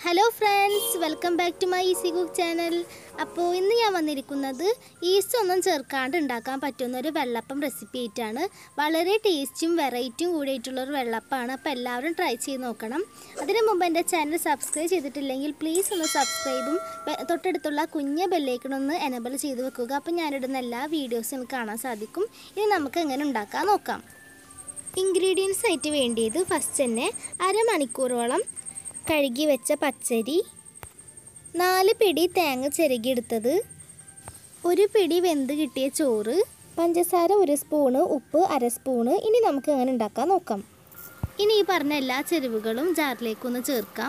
hello friends welcome back to my easy cook channel അപ്പോൾ ഇന്ന് ഞാൻ വന്നിരിക്കുന്നത് ഈസ്റ്റ് ഒന്നും ചേർക്കാണ്ട് ഉണ്ടാക്കാൻ പറ്റുന്ന ഒരു വെള്ളപ്പം റെസിപ്പി ആയിട്ടാണ് വളരെ ടേസ്റ്റും വെറൈറ്റിയും കൂടിയിട്ടുള്ളൊരു വെള്ളപ്പമാണ് അപ്പോൾ എല്ലാവരും ട്രൈ ചെയ്ത് നോക്കണം അതിന് മുമ്പ് എൻ്റെ ചാനൽ സബ്സ്ക്രൈബ് ചെയ്തിട്ടില്ലെങ്കിൽ പ്ലീസ് ഒന്ന് സബ്സ്ക്രൈബും ബെ- തൊട്ടടുത്തുള്ള കുഞ്ഞ ബെല്ലേക്കണൊന്ന് എനബിൾ ചെയ്ത് വെക്കുക അപ്പോൾ ഞാനിടുന്ന എല്ലാ വീഡിയോസും നിങ്ങൾക്ക് കാണാൻ സാധിക്കും ഇനി നമുക്ക് എങ്ങനെ ഉണ്ടാക്കാൻ നോക്കാം ഇൻഗ്രീഡിയൻസ് ആയിട്ട് വേണ്ടിയത് ഫസ്റ്റ് തന്നെ അരമണിക്കൂറോളം കഴുകി വെച്ച പച്ചരി നാല് പിടി തേങ്ങ ചിരകിയെടുത്തത് ഒരു പിടി വെന്ത് കിട്ടിയ ചോറ് പഞ്ചസാര ഒരു സ്പൂണ് ഉപ്പ് അര സ്പൂണ് ഇനി നമുക്ക് എങ്ങനെ ഉണ്ടാക്കാൻ നോക്കാം ഇനി ഈ പറഞ്ഞ എല്ലാ ചേരുവകളും ജാറിലേക്കൊന്ന് ചേർക്കാം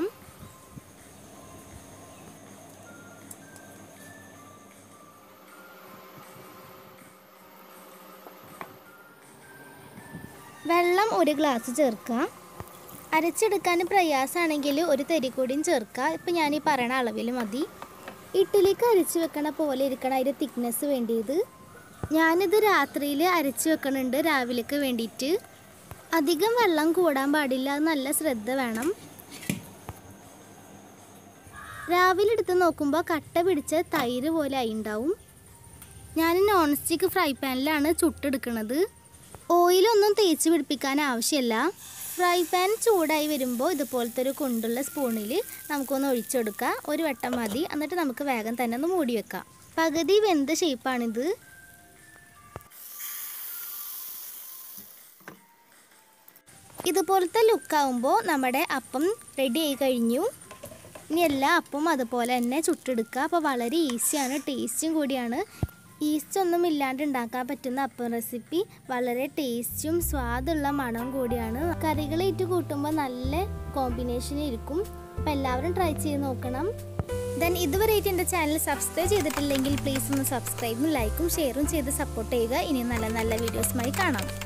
വെള്ളം ഒരു ഗ്ലാസ് ചേർക്കുക അരച്ചെടുക്കാൻ പ്രയാസമാണെങ്കിൽ ഒരു തരി കൂടിയും ചേർക്കുക ഇപ്പം ഞാൻ ഈ പറയണ അളവിൽ മതി ഇഡ്ഡലിക്ക് അരച്ച് വെക്കണ പോലെ ഇരിക്കണം അതിൻ്റെ തിക്നെസ് വേണ്ടിയത് ഞാനിത് രാത്രിയിൽ അരച്ച് വെക്കണുണ്ട് രാവിലേക്ക് വേണ്ടിയിട്ട് അധികം വെള്ളം കൂടാൻ പാടില്ല അത് നല്ല ശ്രദ്ധ വേണം രാവിലെ എടുത്ത് നോക്കുമ്പോൾ കട്ട പിടിച്ച തൈര് പോലെ ആയി ഉണ്ടാവും ഞാൻ നോൺ സ്റ്റിക്ക് ഫ്രൈ പാനിലാണ് ചുട്ടെടുക്കുന്നത് ഓയിലൊന്നും തേച്ച് പിടിപ്പിക്കാൻ ആവശ്യമില്ല ഫ്രൈ പാൻ ചൂടായി വരുമ്പോൾ ഇതുപോലത്തെ ഒരു കൊണ്ടുള്ള സ്പൂണിൽ നമുക്കൊന്ന് ഒഴിച്ചെടുക്കുക ഒരു വട്ടം മതി എന്നിട്ട് നമുക്ക് വേഗം തന്നെ ഒന്ന് മൂടി വെക്കാം പകുതി വെന്ത ഷേപ്പാണിത് ഇതുപോലത്തെ ലുക്കാവുമ്പോൾ നമ്മുടെ അപ്പം റെഡി ആയി കഴിഞ്ഞു ഇനി എല്ലാ അപ്പം അതുപോലെ തന്നെ ചുട്ടെടുക്കുക അപ്പോൾ വളരെ ഈസിയാണ് ടേസ്റ്റും കൂടിയാണ് ഈസ്റ്റ് ഒന്നും ഇല്ലാണ്ട് ഉണ്ടാക്കാൻ പറ്റുന്ന അപ്പം റെസിപ്പി വളരെ ടേസ്റ്റും സ്വാദുള്ള മണവും കൂടിയാണ് കറികളായിട്ട് കൂട്ടുമ്പോൾ നല്ല കോമ്പിനേഷൻ ഇരിക്കും അപ്പോൾ എല്ലാവരും ട്രൈ ചെയ്ത് നോക്കണം ദെൻ ഇതുവരെയായിട്ട് എൻ്റെ ചാനൽ സബ്സ്ക്രൈബ് ചെയ്തിട്ടില്ലെങ്കിൽ പ്ലീസ് ഒന്ന് സബ്സ്ക്രൈബും ലൈക്കും ഷെയറും ചെയ്ത് സപ്പോർട്ട് ചെയ്യുക ഇനി നല്ല നല്ല വീഡിയോസുമായി കാണാം